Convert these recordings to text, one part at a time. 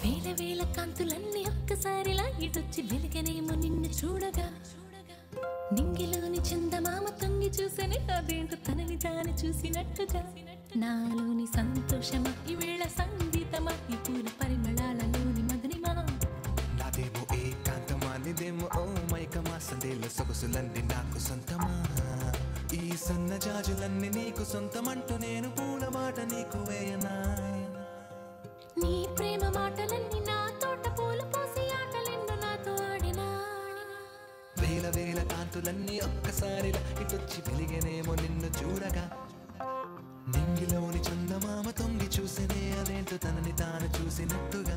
వేల వేల కాంతులన్నీ ఒక్కసారిలా ఇటొచ్చి వెలిగనేమో నిన్ను చూడగా నింగిలోని చందమామ తొంగి చూసని అదేంటో తనని తాను చూసినట్టుగా నాలోని సంతోషమా ఈ వేళ సంగీతమా ఈ పూల పరిమళాలలోని మధురిమా నాదేమో ఏకాంతమా నీదేమో ఓ మైకమా సందేల సొగసులన్నీ నాకు సొంతమా ఈ సన్న జాజులన్నీ నీకు సొంతమంటూ నేను పూల మాట నీకు వేయనా నీ ప్రేమ మాటలన్నీ నా తోట పూలు పోసి ఆటలెన్నో నాతో ఆడినా వేల వేల కాంతులన్నీ ఒక్కసారిలా ఇటొచ్చి వెలిగనేమో నిన్ను చూడగా నింగిలోని చందమామ తొంగి చూసినే అదేంటో తనని తాను చూసినట్టుగా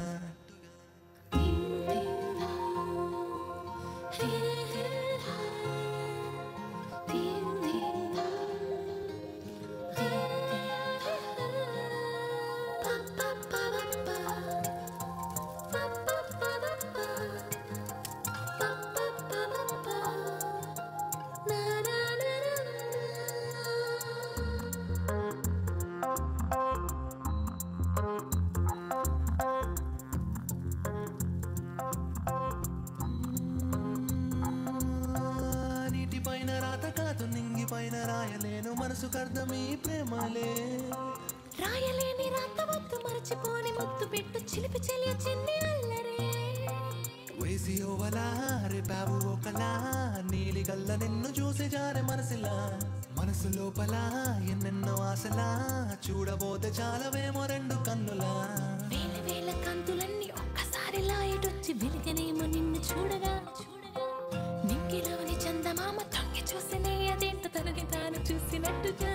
నీటి పైన రాత కాదు నింగి పైన రాయలేను మనసుకు అర్థం ఈ ప్రేమలే రాయలేని రాత వద్దు మరచిపోని ముద్దు పెట్టు చిలిపి చెలియ చిన్ని అల్లరే వేసి ఓవలా రేపావు ఒకలా నీలి గల్ల నిన్ను చూసి జారే మనసులా మనసు లోపల ఎన్నెన్నో ఆశలా చూడబోతే చాలవేమో రెండు కన్నులా వేల వేల కాంతులన్నీ ఒక్కసారి లాయటొచ్చి వెలుగనేమో నిన్ను చూడగా నింగిలోని చందమామ తొంగి చూసినే అదేంటో తనకి తాను చూసినట్టుగా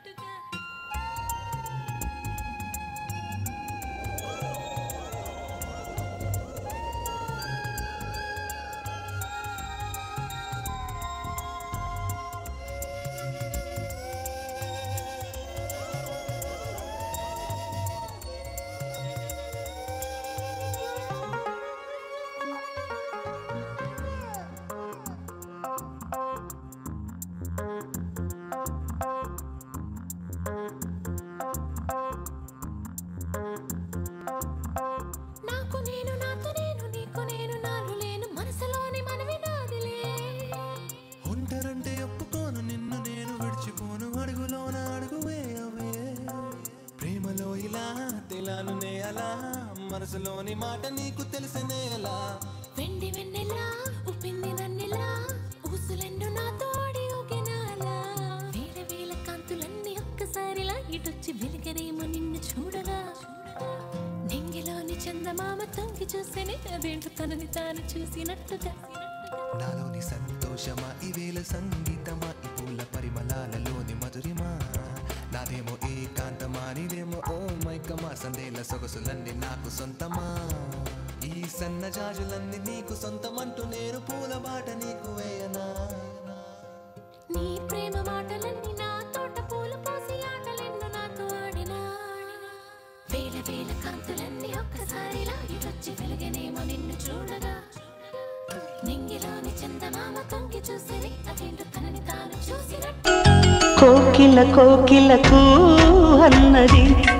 నాకు నేను నాతో నేను నీకు నేను నాలు లేను మనసులోని మనవి నాదిలే ఒంటరంటే ఒప్పుకోను నిన్ను నేను విడిచిపోను అడుగులోన అడుగు వేయవే ప్రేమలో ఇలా తెలానునే అలా మనసులోని మాట నీకు తెలిసనే ఎలా వెండి వెన్నెలా ఉప్పింది నన్నెలా ఊసులెన్ను నాతో ఆడి ఊగినాలా వేల వేల కాంతులన్నీ ఒక్కసారిలా ఇటొచ్చి వెలుగనేమో నిన్ను చూడగా నింగిలోని చందమామ తొంగి చూసేనే అదేంటో తనని తాను చూసినట్టుగా నాలోని సంతోషమా ఈ వేళ సంగీతమా ఈ పూల పరిమళాలలోని మధురిమా నాదేమో ఏకాంతమా నీదేమో ఓ మైకమా సందేల సొగసులన్నీ నాకు సొంతమా ఈ సన్న జాజులన్నీ నీకు సొంతమంటూ నేను పూల బాట నీకు వేయనా నీ ప్రేమ మాటలన్నీ నా తోట పూలు పోసి ఆటలెన్నో నాతో ఆడినా వేల వేల కాంతులన్నీ ఒక్కసారిలా ఇటొచ్చి వెలుగనేమో నిన్ను చూడగా నింగిలోని చందమామ తొంగి చూసిరి అదేంటో తనని తాను చూసినట్టు కోకిల కోకిలకు అన్నది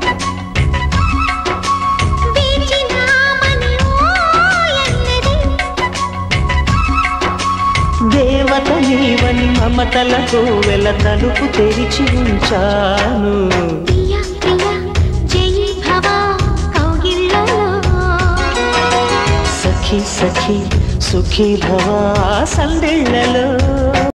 దేవత నీవని మమతలకు వెల తలుపు తెరిచి ఉంచాను ప్రియా ప్రియా జయి భవ కౌగిళ్ళలో సఖి సఖి సుఖీ భవ సందిళ్ళలో